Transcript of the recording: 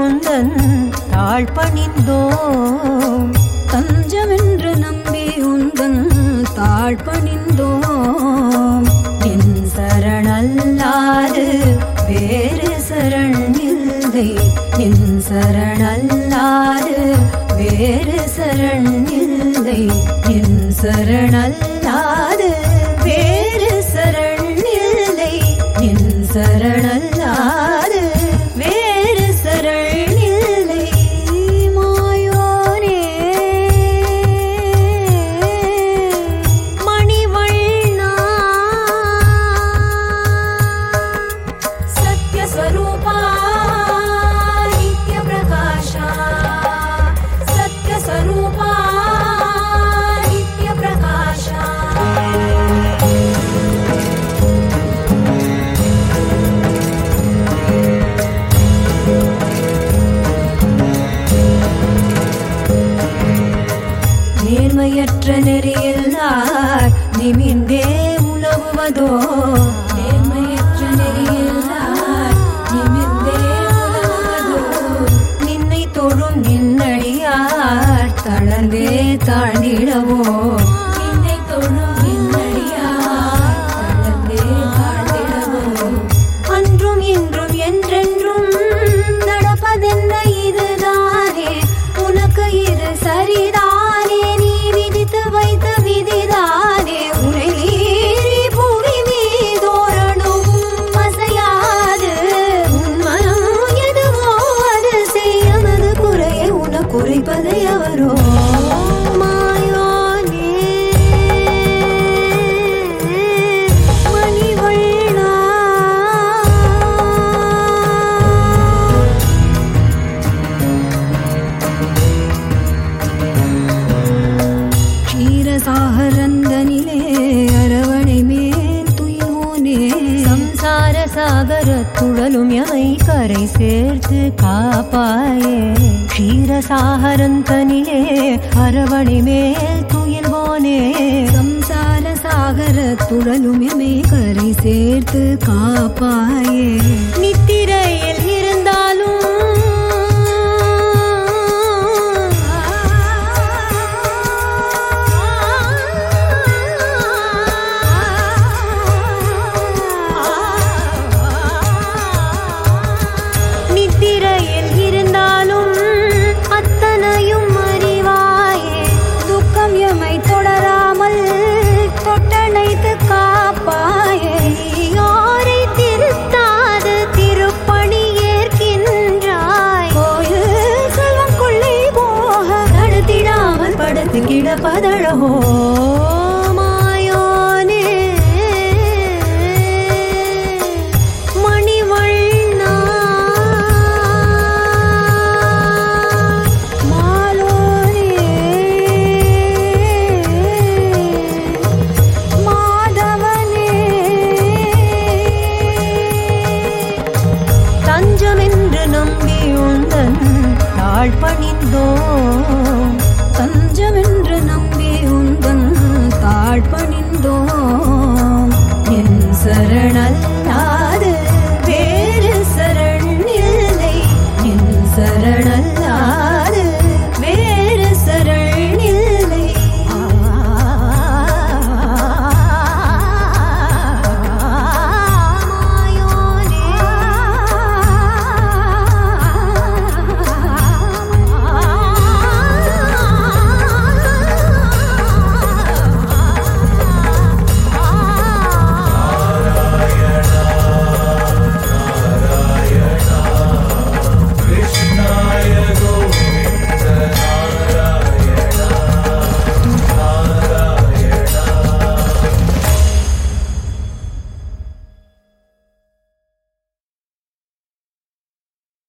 உந்தன் தாழ்பணிந்தோம் தஞ்சமென்று நம்பி உந்தன் தாழ்பணிந்தோம் நின் சரணல்லாது வேறு சரண் இல்லை நின் சரணல்லாது வேறு சரண் இல்லை நின் சரணல்லாது வேறு சரண் இல்லை நின் சரணல்லாது வேறு சரண் இல்லை மாயோனே மணிவண்ணா सत्यस्वरूपा नित्यप्रकाशा सत्यस्वरूपा नित्यप्रकाशा நேர்மையற்ற நெறியில்லார் நிமிந்தே உலவுவதோ நேர்மையற்ற நெறியில்லார் நிமிந்தே உலவுவதோ நின்னை தொழும் நின்னடியார் தளர்ந்தே தாழ்ந்திடவோ நின்னை தொழும் நின்னடியார் தளர்ந்தே தாழ்ந்திடவோ அன்றும் இன்றும் என்றென்றும் நடப்பதென்ன இதுதானே உனக்கு இது சரிதானே நீ விதித்து வைத்த விதிதானே உரை மீறி புவி மீதோரணும் அசையாது உன் மனம் எதுவோ அது செய்யமது குறையை உன குறைப்பதை அவரோ மாயோனே மணிவண்ணா க்ஷீரசாகரந்தனிலே அரவணை மேல் துயிலோனே சம்சார சாகர துழலும் எமை கரை சேர்த்து காப்பாயே க்ஷீரசாகரந்தனிலே அரவணை மேல் துயில்வோனே சம்சார சாகர துழலும் எமை கரை சேர்த்து காப்பாயே நித்திரையில் இருந்தாலும் நித்திரையில் இருந்தாலும் அத்தனையும் அறிவாயே துக்கம் எமை தொடராமல் தொட்டணைத்து காப்பாயே யாரை திருத்தாது திருப்பணி ஏற்கின்றாய் கோயில் செல்வம் கொள்ளை போக நடத்திடாமல் படுத்து கிடப்பதழகோ